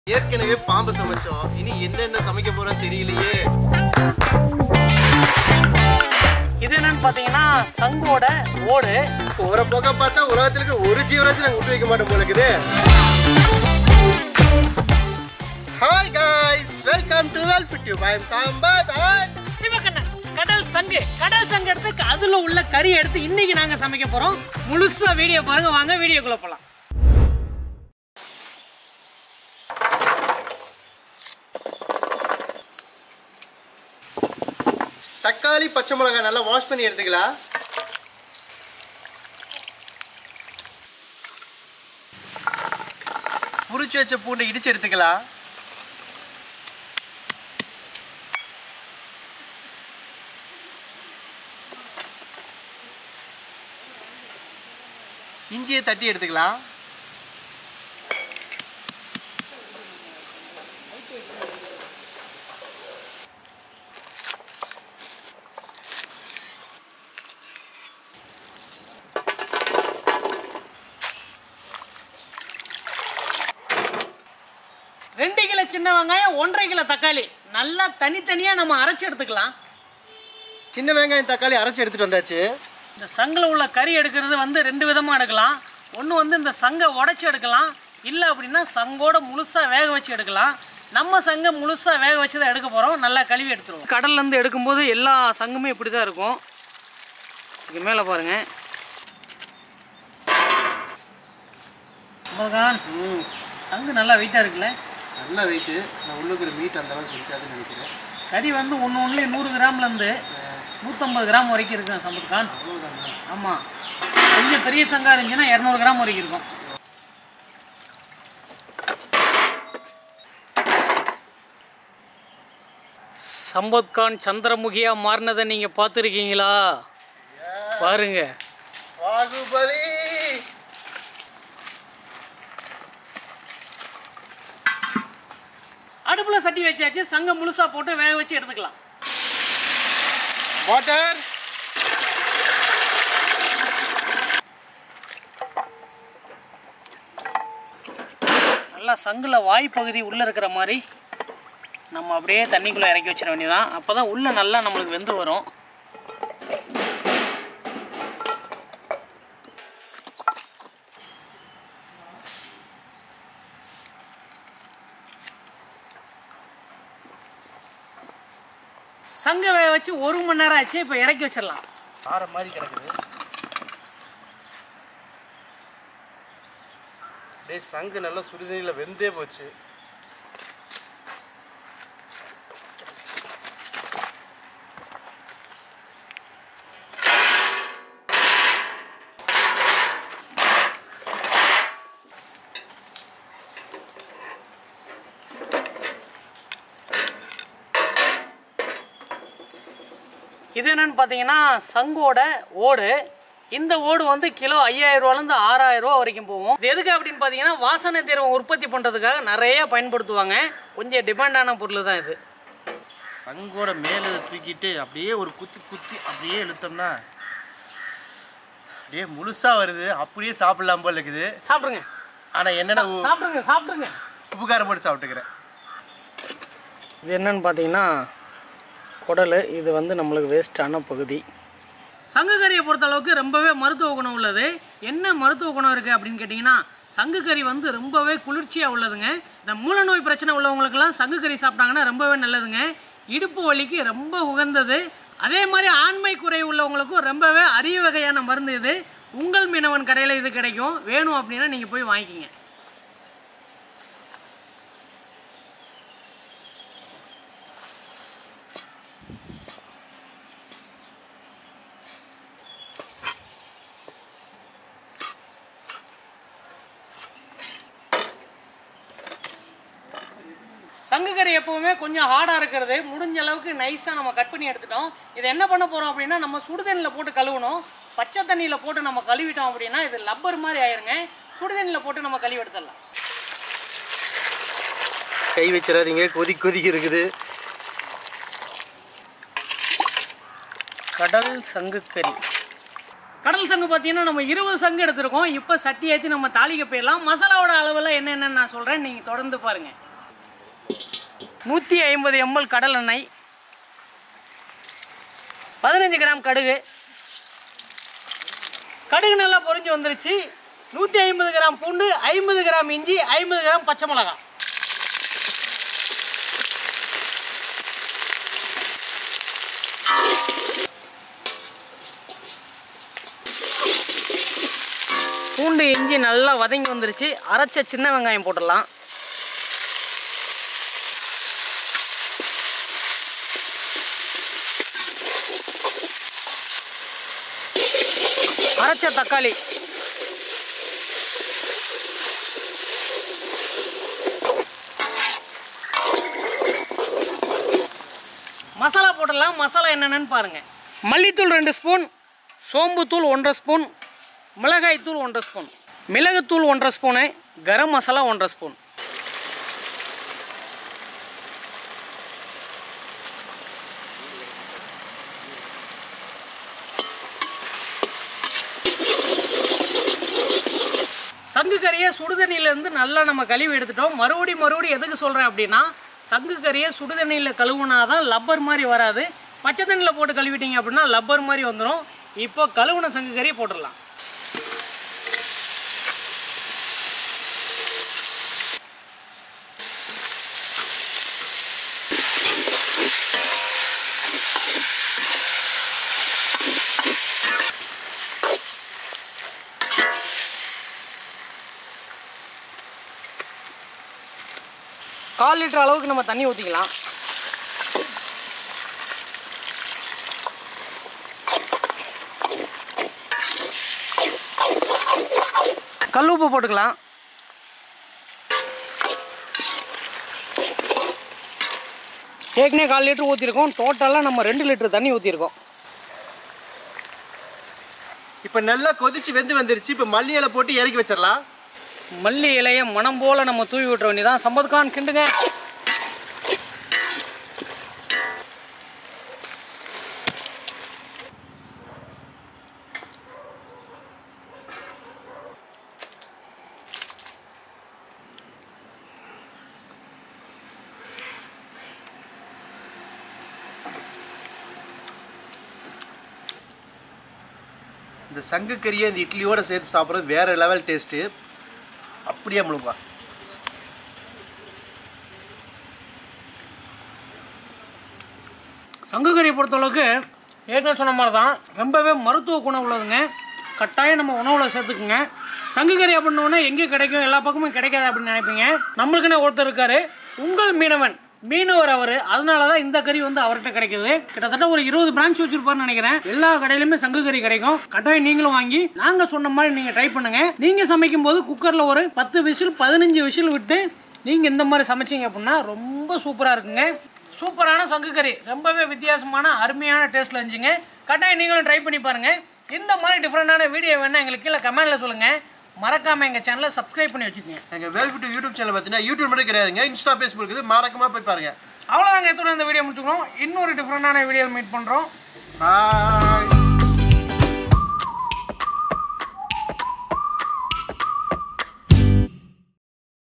ஏற்கனவே பாம்பு சமைச்சோம் இனி என்னென்ன சமைக்க போறோம் தெரியலையே இது என்னன்னு பார்த்தீங்கன்னா சங்கோட ஓடு போற போக பார்த்தா உலகத்துல இருக்க ஒரு ஜீவராசி நாங்க விட்டு வைக்க மாட்டோம் போல இருக்குது hi guys welcome to well fit you I am Sampath and Sivakannan கடல் சங்கு கடல் சங்கு எடுத்து அதுல உள்ள கறி எடுத்து இன்னைக்கு நாங்க சமைக்க போறோம் முழுசா வீடியோ பாருங்க வாங்க வீடியோக்குள்ள போலாம் தக்காளி பச்சை மிளகாய் நல்லா வாஷ் பண்ணி எடுத்துக்கலாம் புரிச்சு வச்ச பூண்டை இடிச்சு எடுத்துக்கலாம் இஞ்சியை தட்டி எடுத்துக்கலாம் ரெண்டு கிலோ சின்ன வெங்காயம் ஒன்றரை கிலோ தக்காளி நல்லா தனித்தனியா நம்ம அரைச்சு எடுத்துக்கலாம் சின்ன வெங்காயம் தக்காளி அரைச்சு எடுத்துட்டு வந்தாச்சு இந்த சங்கில் உள்ள கறி எடுக்கிறது வந்து ரெண்டு விதமாக எடுக்கலாம் ஒன்று வந்து இந்த சங்கை உடைச்சி எடுக்கலாம் இல்லை அப்படின்னா சங்கோட முழுசாக வேக வச்சு எடுக்கலாம் நம்ம சங்கை முழுசாக வேக வச்சு தான் எடுக்க போகிறோம் நல்லா கழுவி எடுத்துருவோம் கடல்லேருந்து எடுக்கும்போது எல்லா சங்குமே இப்படி தான் இருக்கும் இதுக்கு மேலே பாருங்கள் ம் சங்கு நல்லா வெயிட்டாக இருக்குல்ல நல்ல வெயிட்டு நான் உள்ளுக்குற மீட் அந்த அளவுக்கு இருக்காதுன்னு நினைக்கிறேன் கறி வந்து ஒன்று ஒன்றுலேயே நூறு கிராம்லேருந்து நூற்றம்பது கிராம் வரைக்கும் இருக்கும் சம்பத்கான் ஆமாம் கொஞ்சம் பெரிய சங்கா இருந்துச்சுன்னா இரநூறு கிராம் வரைக்கும் இருக்கும் சம்பத்கான் சந்திரமுகியா மாறினதை நீங்கள் பார்த்துருக்கீங்களா பாருங்க பாகுபலி அடுப்பில் சட்டி வச்சாச்சு சங்கம் முழுசா போட்டு வேக வச்சு எடுத்துக்கலாம் வாட்டர் நல்லா சங்கில் வாய் பகுதி உள்ளே இருக்கிற மாதிரி நம்ம அப்படியே தண்ணிக்குள்ளே இறக்கி வச்சிட வேண்டியதான் அப்போ தான் உள்ளே நல்லா நம்மளுக்கு வெந்து வரும் சங்க வேக வச்சு ஒரு மணி நேரம் ஆச்சு இப்போ இறக்கி வச்சிடலாம் ஆற மாதிரி கிடக்குது டேய் சங்கு நல்லா சுடுதண்ணியில் வெந்தே போச்சு இது என்னன்னு பார்த்தீங்கன்னா சங்கோட ஓடு இந்த ஓடு வந்து கிலோ ஐயாயிரம் ரூபாலேருந்து ஆறாயிரம் ரூபா வரைக்கும் போகும் இது எதுக்கு அப்படின்னு பார்த்தீங்கன்னா வாசனை திரவம் உற்பத்தி பண்ணுறதுக்காக நிறைய பயன்படுத்துவாங்க கொஞ்சம் டிமாண்டான பொருள் தான் இது சங்கோட மேலே இதை தூக்கிட்டு அப்படியே ஒரு குத்தி குத்தி அப்படியே இழுத்தோம்னா அப்படியே முழுசா வருது அப்படியே சாப்பிடலாம் போல இருக்குது சாப்பிடுங்க ஆனால் என்னென்ன உ- சாப்பிடுங்க சாப்பிடுங்க உப்பு காரம் போட்டு சாப்பிட்டுக்கிறேன் இது என்னன்னு பார்த்தீங்கன்னா குடல் இது வந்து நம்மளுக்கு வேஸ்டான பகுதி சங்குக்கறியை பொறுத்த அளவுக்கு ரொம்பவே மருத்துவ குணம் உள்ளது என்ன மருத்துவ குணம் இருக்குது அப்படின்னு கேட்டிங்கன்னா சங்குக்கறி வந்து ரொம்பவே குளிர்ச்சியாக உள்ளதுங்க இந்த மூல நோய் பிரச்சனை உள்ளவங்களுக்கெல்லாம் சங்குக்கறி சாப்பிட்டாங்கன்னா ரொம்பவே நல்லதுங்க இடுப்பு வலிக்கு ரொம்ப உகந்தது அதே மாதிரி ஆண்மை குறை உள்ளவங்களுக்கும் ரொம்பவே அரிய வகையான மருந்து இது உங்கள் மீனவன் கடையில் இது கிடைக்கும் வேணும் அப்படின்னா நீங்கள் போய் வாங்கிக்கிங்க சங்குக்கறி எப்பவுமே கொஞ்சம் ஹார்டாக இருக்கிறது முடிஞ்ச அளவுக்கு நைஸாக நம்ம கட் பண்ணி எடுத்துட்டோம் இதை என்ன பண்ண போகிறோம் அப்படின்னா நம்ம சுடுதண்ணியில் போட்டு கழுவணும் பச்சை தண்ணியில் போட்டு நம்ம கழுவிட்டோம் அப்படின்னா இது லப்பர் மாதிரி ஆயிருங்க சுடுதண்ணியில் போட்டு நம்ம கழுவி எடுத்துடலாம் கை வச்சிடாதீங்க கொதி கொதிக்கு இருக்குது கடல் சங்குக்கறி கடல் சங்கு பார்த்தீங்கன்னா நம்ம இருபது சங்கு எடுத்திருக்கோம் இப்போ சட்டி ஏற்றி நம்ம தாளிக்க போயிடலாம் மசாலாவோட அளவில் என்னென்னு நான் சொல்கிறேன் நீங்கள் தொடர்ந்து பாருங்கள் நூற்றி ஐம்பது எம்எல் கடல் எண்ணெய் பதினஞ்சு கிராம் கடுகு கடுகு நல்லா பொரிஞ்சு வந்துருச்சு நூற்றி ஐம்பது கிராம் பூண்டு ஐம்பது கிராம் இஞ்சி ஐம்பது கிராம் பச்சை மிளகாய் பூண்டு இஞ்சி நல்லா வதங்கி வந்துருச்சு அரைச்ச சின்ன வெங்காயம் போட்டுடலாம் அரைச்ச தக்காளி மசாலா போட்டுடலாம் மசாலா என்னென்னு பாருங்க மல்லித்தூள் ரெண்டு ஸ்பூன் சோம்புத்தூள் ஒன்றரை ஸ்பூன் மிளகாய்த்தூள் ஒன்றரை ஸ்பூன் மிளகுத்தூள் ஒன்றரை ஸ்பூனு கரம் மசாலா ஒன்றரை ஸ்பூன் சங்கு கறியை சுடுதண்ணியிலேருந்து நல்லா நம்ம கழுவி எடுத்துட்டோம் மறுபடி மறுபடி எதுக்கு சொல்கிறேன் அப்படின்னா சங்கு கறியை சுடுதண்ணியில் கழுவுனா தான் லப்பர் மாதிரி வராது பச்சை தண்ணியில் போட்டு கழுவிட்டீங்க அப்படின்னா லப்பர் மாதிரி வந்துடும் இப்போ கழுவுன சங்கு கறியை போட்டுடலாம் கால் லிட்டர் அளவுக்கு நம்ம தண்ணி ஊற்றிக்கலாம் கல் உப்பு போட்டுக்கலாம் ஏற்கனவே கால் லிட்டர் ஊற்றிருக்கோம் டோட்டலாக நம்ம ரெண்டு லிட்டர் தண்ணி ஊற்றிருக்கோம் இப்போ நல்லா கொதிச்சு வெந்து வந்துருச்சு இப்போ மல்லி இலை போட்டு இறக்கி வச்சிடலாம் மல்லி இலையை மனம் போல் நம்ம தூவி விட்டுற வேண்டியதான் சம்பத் கான் கிண்டுங்க இந்த சங்கு கறியை இந்த இட்லியோட சேர்த்து சாப்பிட்றது வேற லெவல் டேஸ்ட்டு அப்படியே முழுங்க சங்குகறியை பொறுத்தளவுக்கு ஏற்கனவே சொன்ன மாதிரி தான் ரொம்பவே மருத்துவ குணம் உள்ளதுங்க கட்டாயம் நம்ம உணவில் சேர்த்துக்குங்க சங்குகறி அப்படின்னோடனே எங்கே கிடைக்கும் எல்லா பக்கமும் கிடைக்காது அப்படின்னு நினைப்பீங்க நம்மளுக்குன்னு ஒருத்தர் இருக்காரு உங்கள் மீனவன் மீனவர் அவர் அதனால தான் இந்த கறி வந்து அவர்கிட்ட கிடைக்குது கிட்டத்தட்ட ஒரு இருபது பிரான்ச் வச்சிருப்பாருன்னு நினைக்கிறேன் எல்லா கடையிலுமே சங்கு கறி கிடைக்கும் கட்டாயம் நீங்களும் வாங்கி நாங்க சொன்ன மாதிரி நீங்க ட்ரை பண்ணுங்க நீங்க சமைக்கும் போது குக்கர்ல ஒரு பத்து விசில் பதினஞ்சு விசில் விட்டு நீங்க இந்த மாதிரி சமைச்சீங்க அப்படின்னா ரொம்ப சூப்பரா இருக்குங்க சூப்பரான சங்கு கறி ரொம்பவே வித்தியாசமான அருமையான டேஸ்ட்ல இருந்துச்சுங்க கட்டாயம் நீங்களும் ட்ரை பண்ணி பாருங்க இந்த மாதிரி டிஃப்ரெண்டான வீடியோ வேணா எங்களுக்கு கீழே கமெண்ட்ல சொல்லுங்க மறக்காம எங்க சேனலை சப்ஸ்கிரைப் பண்ணி வச்சுக்கோங்க எங்கள் வேல்விட்டு யூடியூப் சேனல் பார்த்தீங்கன்னா யூடியூப் மட்டும் கிடையாதுங்க இன்ஸ்டா ஃபேஸ்புக் இருக்குது மறக்காம போய் பாருங்க அவ்வளோதாங்க எத்தோட இந்த வீடியோ முடிச்சுக்கிறோம் இன்னொரு டிஃப்ரெண்டான வீடியோ மீட் பண்ணுறோம் பாய்